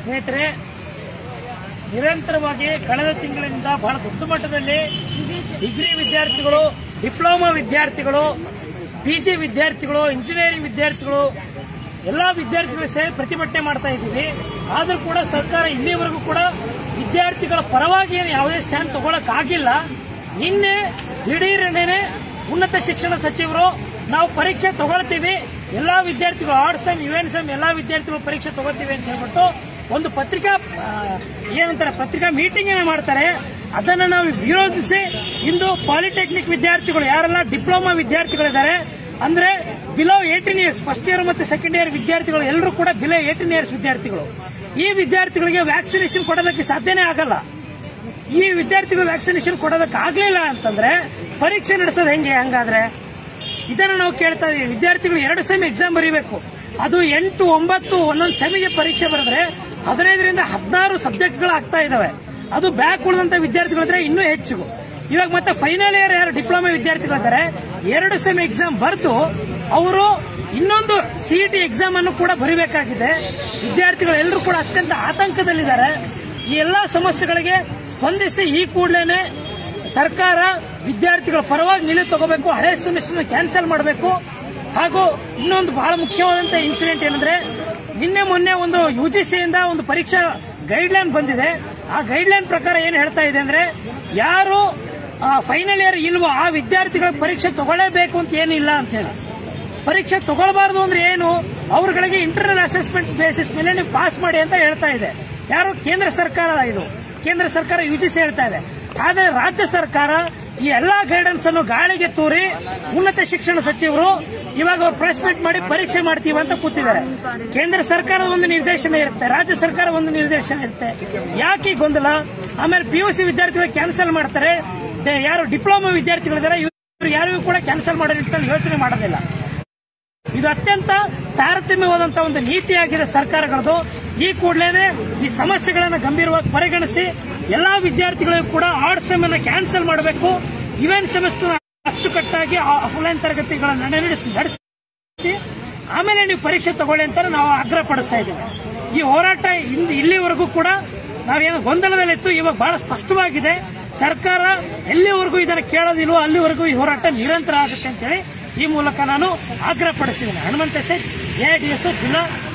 ಸ್ನೇಹಿತರೆ ನಿರಂತರವಾಗಿ ಕಳೆದ ತಿಂಗಳಿಂದ ಬಹಳ ದೊಡ್ಡ ಮಟ್ಟದಲ್ಲಿ ಡಿಗ್ರಿ ವಿದ್ಯಾರ್ಥಿಗಳು ಡಿಪ್ಲೊಮಾ ವಿದ್ಯಾರ್ಥಿಗಳು ಪಿಜಿ ವಿದ್ಯಾರ್ಥಿಗಳು ಇಂಜಿನಿಯರಿಂಗ್ ವಿದ್ಯಾರ್ಥಿಗಳು ಎಲ್ಲಾ ವಿದ್ಯಾರ್ಥಿಗಳು ಸೇರಿ ಪ್ರತಿಭಟನೆ ಮಾಡ್ತಾ ಇದ್ದೀವಿ ಆದರೂ ಕೂಡ ಸರ್ಕಾರ ಇಲ್ಲಿವರೆಗೂ ಕೂಡ ವಿದ್ಯಾರ್ಥಿಗಳ ಪರವಾಗಿ ಏನು ಯಾವುದೇ ಸ್ಟ್ಯಾಂಡ್ ತಗೊಳಕ್ ಆಗಿಲ್ಲ ನಿನ್ನೆ ದಿಢೀರನೇ ಉನ್ನತ ಶಿಕ್ಷಣ ಸಚಿವರು ನಾವು ಪರೀಕ್ಷೆ ತಗೊಳ್ತೀವಿ ಎಲ್ಲಾ ವಿದ್ಯಾರ್ಥಿಗಳು arts M U N M ಎಲ್ಲಾ ವಿದ್ಯಾರ್ಥಿಗಳು ಪರೀಕ್ಷೆ ತಗೋತೀವಿ ಅಂತ ಹೇಳ್ಬಿಟ್ಟು ಒಂದು ಪತ್ರಿಕಾ ಆ, ಏನಂತಾರೆ ಪತ್ರಿಕಾ ಮೀಟಿಂಗ್ ಏನ ಮಾಡ್ತಾರೆ ಅದನ್ನ ನಾವು ವಿರೋಧಿಸಿ ಇಂದು ಪಾಲಿಟೆಕ್ನಿಕ್ ವಿದ್ಯಾರ್ಥಿಗಳು ಯಾರೆಲ್ಲ ಡಿಪ್ಲೊಮಾ ವಿದ್ಯಾರ್ಥಿಗಳಿದ್ದಾರೆ ಅಂದ್ರೆ below eighteen years first year ಮತ್ತು ಸೆಕೆಂಡ್ ಇಯರ್ ವಿದ್ಯಾರ್ಥಿಗಳು ಎಲ್ಲರೂ ಕೂಡ ಬಿಲೋ ಏಟೀನ್ ಇಯರ್ಸ್ ವಿದ್ಯಾರ್ಥಿಗಳು ಈ ವಿದ್ಯಾರ್ಥಿಗಳಿಗೆ ವ್ಯಾಕ್ಸಿನೇಷನ್ ಕೊಡೋದಕ್ಕೆ ಸಾಧ್ಯನೇ ಆಗಲ್ಲ ಈ ವಿದ್ಯಾರ್ಥಿಗಳು ವ್ಯಾಕ್ಸಿನೇಷನ್ ಕೊಡೋದಕ್ಕೆ ಆಗ್ಲಿಲ್ಲ ಅಂತಂದ್ರೆ ಪರೀಕ್ಷೆ ನಡೆಸೋದು ಹೆಂಗೆ ಹಂಗಾದ್ರೆ ಇದನ್ನು ನಾವು ಕೇಳ್ತಾ ಇದೀವಿ ವಿದ್ಯಾರ್ಥಿಗಳು ಎರಡು ಸೆಮ್ ಎಕ್ಸಾಮ್ ಬರೀಬೇಕು ಅದು ಎಂಟು ಒಂಬತ್ತು ಒಂದೊಂದು ಸೆಮಿಗೆ ಪರೀಕ್ಷೆ ಬರೆದ್ರೆ ಹದಿನೈದರಿಂದ ಹದಿನಾರು ಸಬ್ಜೆಕ್ಟ್ಗಳು ಆಗ್ತಾ ಇದಾವೆ ಅದು ಬ್ಯಾಕ್ ಉಳಿದಂತ ವಿದ್ಯಾರ್ಥಿಗಳಿದ್ರೆ ಇನ್ನೂ ಹೆಚ್ಚು ಇವಾಗ ಮತ್ತೆ ಫೈನಲ್ ಇಯರ್ ಯಾರು ಡಿಪ್ಲೊಮಾ ವಿದ್ಯಾರ್ಥಿಗಳಿದ್ದಾರೆ ಎರಡು ಸೆಮ್ ಎಕ್ಸಾಮ್ ಬರೆದು ಅವರು ಇನ್ನೊಂದು ಸಿಇಟಿ ಎಕ್ಸಾಮ್ ಅನ್ನು ಕೂಡ ಬರೀಬೇಕಾಗಿದೆ ವಿದ್ಯಾರ್ಥಿಗಳು ಎಲ್ಲರೂ ಕೂಡ ಅತ್ಯಂತ ಆತಂಕದಲ್ಲಿದ್ದಾರೆ ಈ ಎಲ್ಲಾ ಸಮಸ್ಯೆಗಳಿಗೆ ಸ್ಪಂದಿಸಿ ಈ ಕೂಡಲೇ ಸರ್ಕಾರ ವಿದ್ಯಾರ್ಥಿಗಳ ಪರವಾಗಿ ನಿಲುವು ತಗೋಬೇಕು ಹಳೆ ಸೆಮಿಸ್ಟರ್ ಕ್ಯಾನ್ಸಲ್ ಮಾಡಬೇಕು ಹಾಗೂ ಇನ್ನೊಂದು ಬಹಳ ಮುಖ್ಯವಾದಂತಹ ಇನ್ಸಿಡೆಂಟ್ ಏನಂದ್ರೆ ನಿನ್ನೆ ಮೊನ್ನೆ ಒಂದು ಯುಜಿಸಿಯಿಂದ ಒಂದು ಪರೀಕ್ಷಾ ಗೈಡ್ ಲೈನ್ ಬಂದಿದೆ ಆ ಗೈಡ್ ಲೈನ್ ಪ್ರಕಾರ ಏನ್ ಹೇಳ್ತಾ ಇದೆ ಅಂದ್ರೆ ಯಾರು ಫೈನಲ್ ಇಯರ್ ಇಲ್ವೋ ಆ ವಿದ್ಯಾರ್ಥಿಗಳ ಪರೀಕ್ಷೆ ತಗೊಳ್ಳೇಬೇಕು ಅಂತ ಏನಿಲ್ಲ ಅಂತ ಹೇಳಿ ಪರೀಕ್ಷೆ ತಗೊಳ್ಬಾರ್ದು ಅಂದ್ರೆ ಏನು ಅವರುಗಳಿಗೆ ಇಂಟರ್ನಲ್ ಅಸೆಸ್ಮೆಂಟ್ ಬೇಸಿಸ್ ಮೇಲೆ ನೀವು ಪಾಸ್ ಮಾಡಿ ಅಂತ ಹೇಳ್ತಾ ಇದೆ ಯಾರು ಕೇಂದ್ರ ಸರ್ಕಾರ ಇದು ಕೇಂದ್ರ ಸರ್ಕಾರ ಯುಜಿಸಿ ಹೇಳ್ತಾ ಇದೆ ಆದ್ರೆ ರಾಜ್ಯ ಸರ್ಕಾರ ಈ ಎಲ್ಲಾ ಗೈಡೆನ್ಸ್ ಅನ್ನು ಗಾಳಿಗೆ ತೂರಿ ಉನ್ನತ ಶಿಕ್ಷಣ ಸಚಿವರು ಇವಾಗ ಅವ್ರು ಪ್ರೆಸ್ ಮೀಟ್ ಮಾಡಿ ಪರೀಕ್ಷೆ ಮಾಡ್ತೀವಿ ಅಂತ ಕೂತಿದ್ದಾರೆ ಕೇಂದ್ರ ಸರ್ಕಾರದ ಒಂದು ನಿರ್ದೇಶನ ಇರುತ್ತೆ ರಾಜ್ಯ ಸರ್ಕಾರ ಒಂದು ನಿರ್ದೇಶನ ಇರುತ್ತೆ ಯಾಕೆ ಈ ಗೊಂದಲ ಆಮೇಲೆ ಪಿಯುಸಿ ವಿದ್ಯಾರ್ಥಿಗಳು ಕ್ಯಾನ್ಸಲ್ ಮಾಡ್ತಾರೆ ಡೆ- ಯಾರು ಡಿಪ್ಲೊಮಾ ವಿದ್ಯಾರ್ಥಿಗಳಿದ್ದಾರೆ ಇವರು ಯಾರಿಗೂ ಕೂಡ ಕ್ಯಾನ್ಸಲ್ ಮಾಡೋ ನಿಟ್ಟಿನಲ್ಲಿ ಯೋಚನೆ ಮಾಡೋದಿಲ್ಲ ಇದು ಅತ್ಯಂತ ತಾರತಮ್ಯವಾದಂತಹ ಒಂದು ನೀತಿಯಾಗಿದೆ ಸರ್ಕಾರಗಳದು ಈ ಕೂಡಲೇ ಈ ಸಮಸ್ಯೆಗಳನ್ನು ಗಂಭೀರವಾಗಿ ಪರಿಗಣಿಸಿ ಎಲ್ಲಾ ವಿದ್ಯಾರ್ಥಿಗಳಿಗೂ ಕೂಡ ಆರ್ಟ್ಸ್ ಸೆಮ್ ಅನ್ನು ಕ್ಯಾನ್ಸಲ್ ಮಾಡಬೇಕು ಇವೆಂಟ್ ಸೆಮಿಸ್ಟರ್ ಅಚ್ಚುಕಟ್ಟಾಗಿ ಆಫ್ಲೈನ್ ತರಗತಿಗಳನ್ನು ನಡೆಸಿ ನಡೆಸಿ ಆಮೇಲೆ ನೀವು ಪರೀಕ್ಷೆ ತಗೊಳ್ಳಿ ಅಂತ ನಾವು ಆಗ್ರಹ ಪಡಿಸ್ತಾ ಇದ್ದೀವಿ ಈ ಹೋರಾಟ ಇಂದು ಇಲ್ಲಿವರೆಗೂ ಕೂಡ ನಾವೇನು ಗೊಂದಲದಲ್ಲಿತ್ತು ಇವಾಗ ಬಹಳ ಸ್ಪಷ್ಟವಾಗಿದೆ ಸರ್ಕಾರ ಎಲ್ಲಿವರೆಗೂ ಇದನ್ನು ಕೇಳೋದಿಲ್ವೋ ಅಲ್ಲಿವರೆಗೂ ಈ ಹೋರಾಟ ನಿರಂತರ ಆಗುತ್ತೆ ಅಂತೇಳಿ ಈ ಮೂಲಕ ನಾನು ಆಗ್ರಹ ಪಡಿಸಿದ್ದೇನೆ ಹನುಮಂತ ಸೆಚ್ ಎಐಡಿಎಸ್ ಜಿಲ್ಲಾ